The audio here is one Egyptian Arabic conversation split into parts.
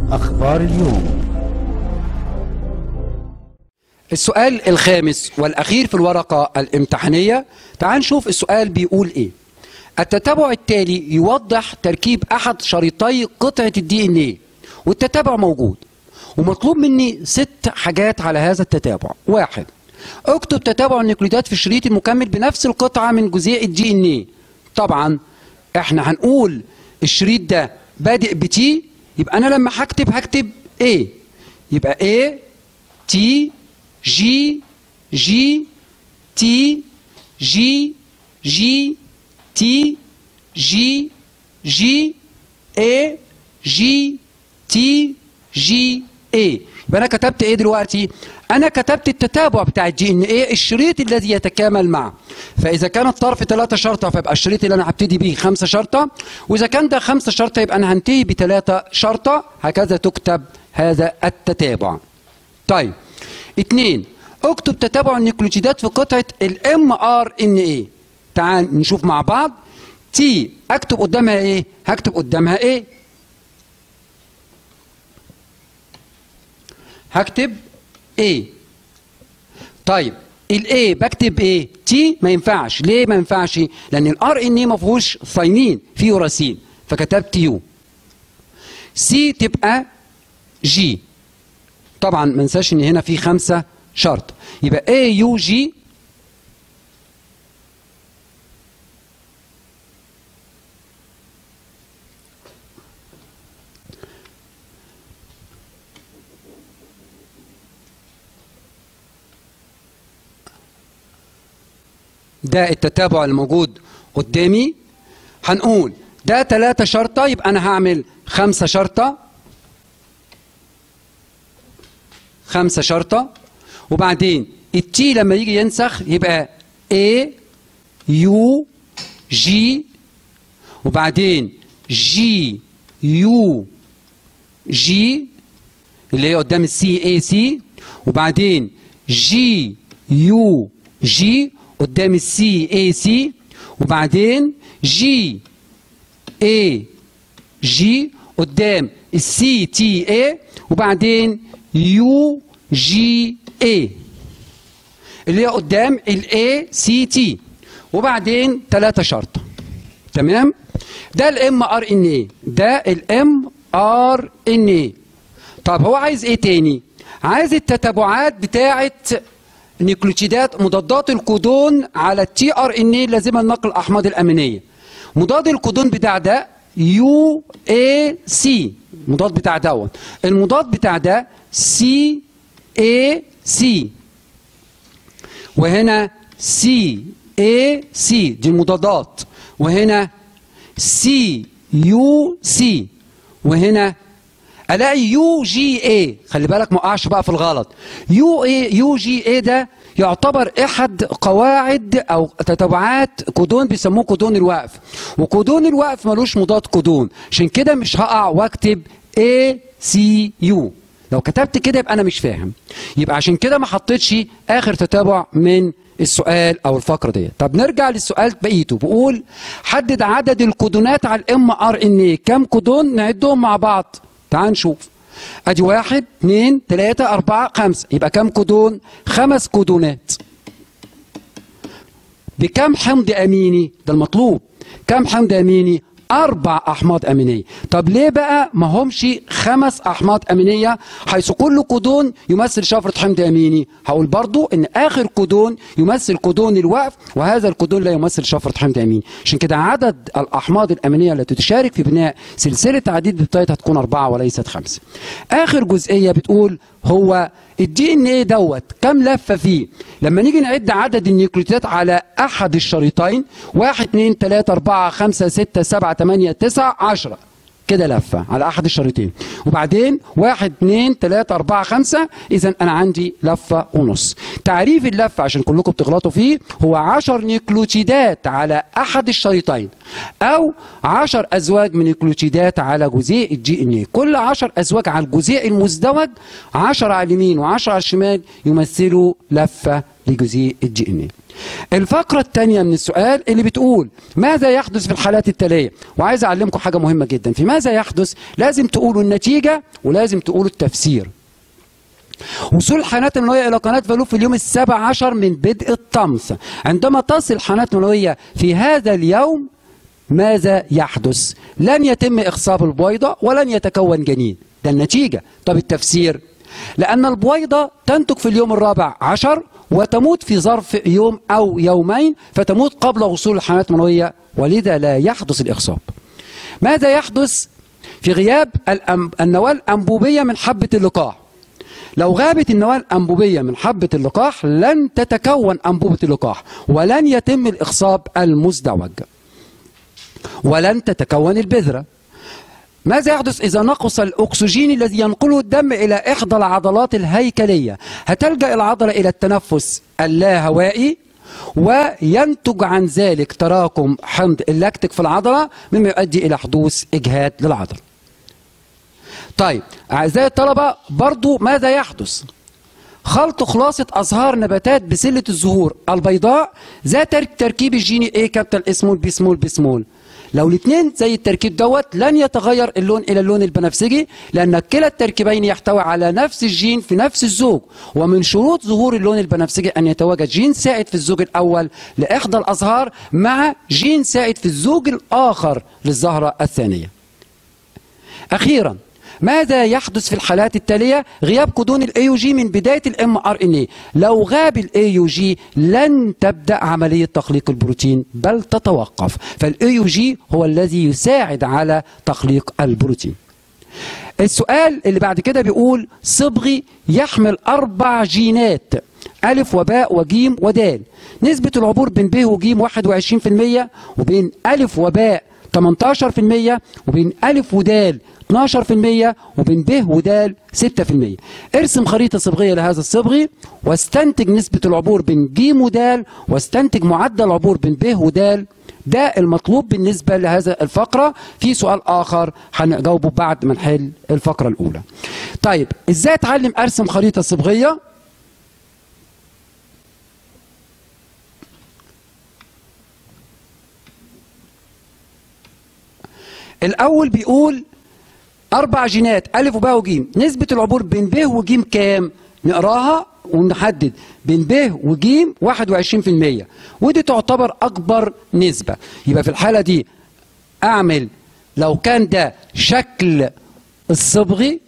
أخبار اليوم السؤال الخامس والأخير في الورقة الامتحانية تعال نشوف السؤال بيقول إيه التتابع التالي يوضح تركيب أحد شريطي قطعة الدي ان ايه والتتابع موجود ومطلوب مني ست حاجات على هذا التتابع واحد اكتب تتابع النيوكليدات في الشريط المكمل بنفس القطعة من جزيء الدي ان ايه طبعا احنا هنقول الشريط ده بادئ بتي يبقى انا لما هكتب هكتب ايه يبقى ايه تي جي جي تي جي جي تي جي جي اي جي تي جي اي يبقى انا كتبت ايه دلوقتي انا كتبت التتابع بتاع الدي ان ايه الشريط الذي يتكامل معه فاذا كان الطرف ثلاثة شرطة فيبقى الشريط اللي انا هبتدي بيه خمسة شرطة واذا كان ده خمسة شرطة يبقى انا هنتهي بثلاثة شرطة هكذا تكتب هذا التتابع طيب اتنين اكتب تتابع النيوكليوتيدات في قطعة الام ار ان ايه تعال نشوف مع بعض تي اكتب قدامها ايه هكتب قدامها ايه هكتب ايه طيب الاي بكتب ايه تي ما ينفعش ليه ما ينفعش لان الار ان ايه ما فيهوش ثايمين فيه يوراسين فكتبت يو سي تبقى جي طبعا ما ننساش ان هنا في خمسه شرط يبقى اي يو جي ده التتابع الموجود قدامي هنقول ده ثلاثة شرطة يبقى أنا هعمل خمسة شرطة خمسة شرطة وبعدين التي لما يجي ينسخ يبقى A يو جي وبعدين جي يو جي اللي هي قدام السي اي سي وبعدين جي يو جي قدام السي اي سي وبعدين جي اي جي قدام السي تي اي وبعدين يو جي اي اللي هي قدام الاي سي تي وبعدين ثلاثة شرطة تمام ده الام ار ان اي ده الام ار ان اي طب هو عايز ايه تاني عايز التتابعات بتاعه نيوكليوتيدات مضادات الكودون على التي ار ان اي لازمه لنقل الاحماض الامينيه مضاد الكودون بتاع ده يو اي سي المضاد بتاع دوت المضاد بتاع ده سي اي سي وهنا سي اي سي دي المضادات وهنا سي يو سي وهنا الاقي يو جي اي خلي بالك ما اقعش بقى في الغلط يو اي يو جي اي ده يعتبر احد قواعد او تتبعات كودون بيسموه كودون الوقف وكودون الوقف ملوش مضاد كودون عشان كده مش هقع واكتب اي سي يو لو كتبت كده يبقى انا مش فاهم يبقى عشان كده ما حطيتش اخر تتابع من السؤال او الفقره دي طب نرجع للسؤال بقيته بقول حدد عدد الكودونات على الام ار ان ايه كام كودون نعدهم مع بعض تعال نشوف ادي واحد اثنين ثلاثة أربعة خمسة يبقى كام كودون؟ خمس كودونات بكم حمض أميني؟ ده المطلوب كم حمض أميني؟ أربع أحماض أمينية طب ليه بقى ما همش خمس أحماض أمينية حيث كل كودون يمثل شفرة حمض أميني هقول برضو إن آخر كودون يمثل كودون الوقف وهذا الكودون لا يمثل شفرة حمض أميني عشان كده عدد الأحماض الأمينية التي تشارك في بناء سلسلة عديد البيض هتكون أربعة وليست خمسة آخر جزئية بتقول هو الدي ان ايه دوت كام لفه فيه لما نيجي نعد عدد النيوكليوتيدات على احد الشريطين واحد اتنين تلاته اربعه خمسه سته سبعه تمانيه تسعه عشره كده لفه على احد الشريطين وبعدين واحد اتنين تلاته اربعه خمسه اذا انا عندي لفه ونص تعريف اللفه عشان كلكم بتغلطوا فيه هو 10 نيوكليوتيدات على احد الشريطين او 10 ازواج من نيوكليوتيدات على جزيء الجي ان اي كل 10 ازواج على الجزيء المزدوج 10 على اليمين و10 على الشمال يمثلوا لفه لجزيء الجي ان اي الفقرة الثانية من السؤال اللي بتقول ماذا يحدث في الحالات التالية وعايز أعلمكم حاجة مهمة جدا في ماذا يحدث لازم تقولوا النتيجة ولازم تقولوا التفسير وصول الحيوانات المنوية إلى قناة فالوف في اليوم السابع عشر من بدء الطمس عندما تصل الحيوانات المنوية في هذا اليوم ماذا يحدث لن يتم إخصاب البويضة ولن يتكون جنين ده النتيجة طب التفسير لأن البويضة تنتج في اليوم الرابع عشر وتموت في ظرف يوم أو يومين فتموت قبل وصول الحيوانات المنوية ولذا لا يحدث الإخصاب ماذا يحدث في غياب الأم... النواة الأنبوبية من حبة اللقاح لو غابت النواة الأنبوبية من حبة اللقاح لن تتكون أنبوبة اللقاح ولن يتم الإخصاب المزدوج ولن تتكون البذرة ماذا يحدث إذا نقص الأكسجين الذي ينقله الدم إلى إحدى العضلات الهيكلية هتلجأ العضلة إلى التنفس اللاهوائي وينتج عن ذلك تراكم حمض اللاكتيك في العضلة مما يؤدي إلى حدوث إجهاد للعضلة طيب أعزائي الطلبة برضو ماذا يحدث خلط خلاصة أزهار نباتات بسلة الزهور البيضاء ذات التركيب الجيني A كابيتال اسمول بي سمول بي سمول لو الاثنين زي التركيب دوت لن يتغير اللون الى اللون البنفسجي لان كلا التركيبين يحتوي على نفس الجين في نفس الزوج ومن شروط ظهور اللون البنفسجي ان يتواجد جين سائد في الزوج الاول لاحدى الازهار مع جين سائد في الزوج الاخر للزهره الثانيه اخيرا ماذا يحدث في الحالات التالية غياب كودون الاي يو جي من بداية الام ار ان اي لو غاب الاي يو جي لن تبدأ عملية تخليق البروتين بل تتوقف فالاي يو جي هو الذي يساعد على تخليق البروتين السؤال اللي بعد كده بيقول صبغي يحمل أربع جينات ألف وباء وجيم ودال نسبة العبور بين ب وجيم 21% وبين ألف وباء 18% وبين ألف ودال 12% وبين ب ودال 6% ارسم خريطة صبغية لهذا الصبغي واستنتج نسبة العبور بين ج ودال واستنتج معدل العبور بين ب ودال ده المطلوب بالنسبة لهذا الفقرة في سؤال آخر هنجاوبه بعد ما نحل الفقرة الأولى طيب إزاي أتعلم أرسم خريطة صبغية الأول بيقول أربع جينات ألف وباء وجيم نسبة العبور بين ب وجيم كام؟ نقراها ونحدد بين ب وجيم 21% ودي تعتبر أكبر نسبة يبقى في الحالة دي أعمل لو كان ده شكل الصبغي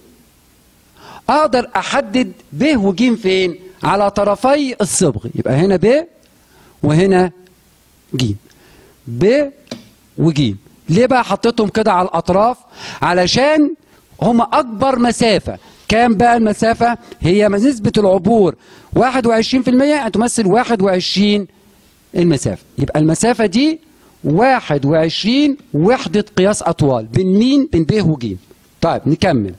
أقدر أحدد ب وجيم فين؟ على طرفي الصبغ يبقى هنا ب وهنا جيم ب وجيم ليه بقى حطيتهم كده على الأطراف علشان هما أكبر مسافة كام بقى المسافة هي نسبة العبور 21% يعني تمثل 21 المسافة يبقى المسافة دي 21 وحدة قياس أطوال بين مين بين ب وج طيب نكمل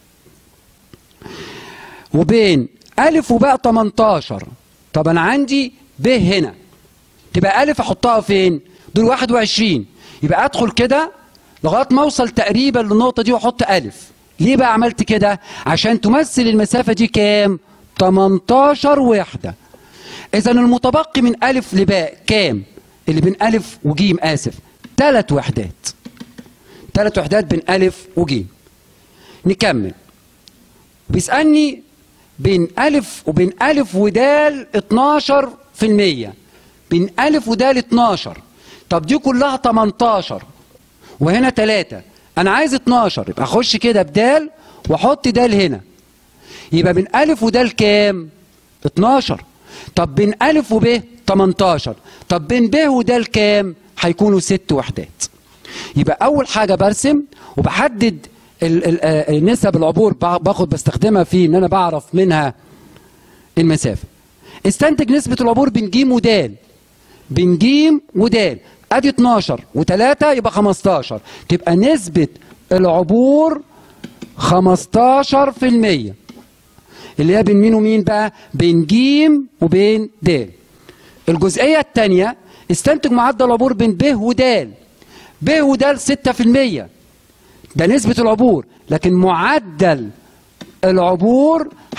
وبين ألف وباء 18 طب أنا عندي ب هنا تبقى ألف أحطها فين دول 21 يبقى ادخل كده لغايه ما اوصل تقريبا للنقطه دي واحط الف ليه بقى عملت كده عشان تمثل المسافه دي كام 18 وحده اذا المتبقي من الف لباء كام اللي بين الف وجيم اسف ثلاث وحدات ثلاث وحدات بين الف وجيم نكمل بيسالني بين الف وبين الف ودال 12% بين الف ودال 12 طب دي كلها 18 وهنا 3 انا عايز 12 يبقى اخش كده بدال واحط دال هنا يبقى بين الف ودال كام 12 طب بين الف وب 18 طب بين ب ودال كام هيكونوا ست وحدات يبقى اول حاجه برسم وبحدد نسب العبور باخد بستخدمها في ان انا بعرف منها المسافه استنتج نسبه العبور بين ج ودال بين ج ودال ادي 12 و3 يبقى 15 تبقى نسبة العبور 15% اللي هي بين مين ومين بقى بين ج وبين د الجزئية الثانية استنتج معدل العبور بين ب ود ب ود 6% ده نسبة العبور لكن معدل العبور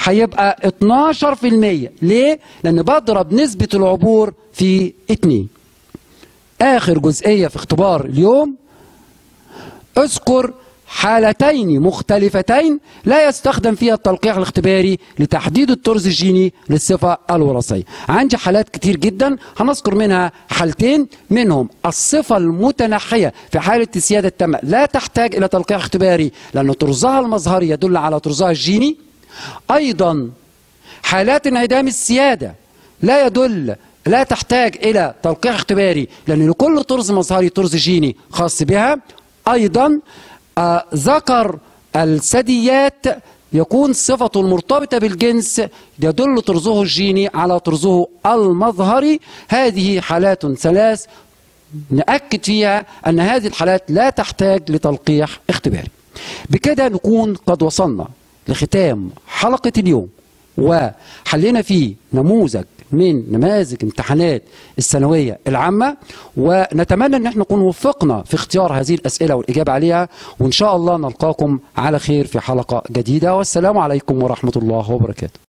هيبقى 12% ليه؟ لأن بضرب نسبة العبور في 2 آخر جزئية في اختبار اليوم اذكر حالتين مختلفتين لا يستخدم فيها التلقيح الاختباري لتحديد الطرز الجيني للصفة الوراثية عندي حالات كتير جدا هنذكر منها حالتين منهم الصفة المتنحية في حالة السيادة التامة لا تحتاج إلى تلقيح اختباري لأن طرزها المظهري يدل على طرزها الجيني أيضا حالات انعدام السيادة لا يدل لا تحتاج إلى تلقيح اختباري لأن لكل طرز مظهري طرز جيني خاص بها أيضا آه ذكر الثدييات يكون صفته المرتبطة بالجنس يدل طرزه الجيني على طرزه المظهري هذه حالات ثلاث نأكد فيها أن هذه الحالات لا تحتاج لتلقيح اختباري بكده نكون قد وصلنا لختام حلقة اليوم وحلينا فيه نموذج من نماذج امتحانات الثانوية العامة ونتمنى ان احنا نكون وفقنا في اختيار هذه الأسئلة والإجابة عليها وإن شاء الله نلقاكم على خير في حلقة جديدة والسلام عليكم ورحمة الله وبركاته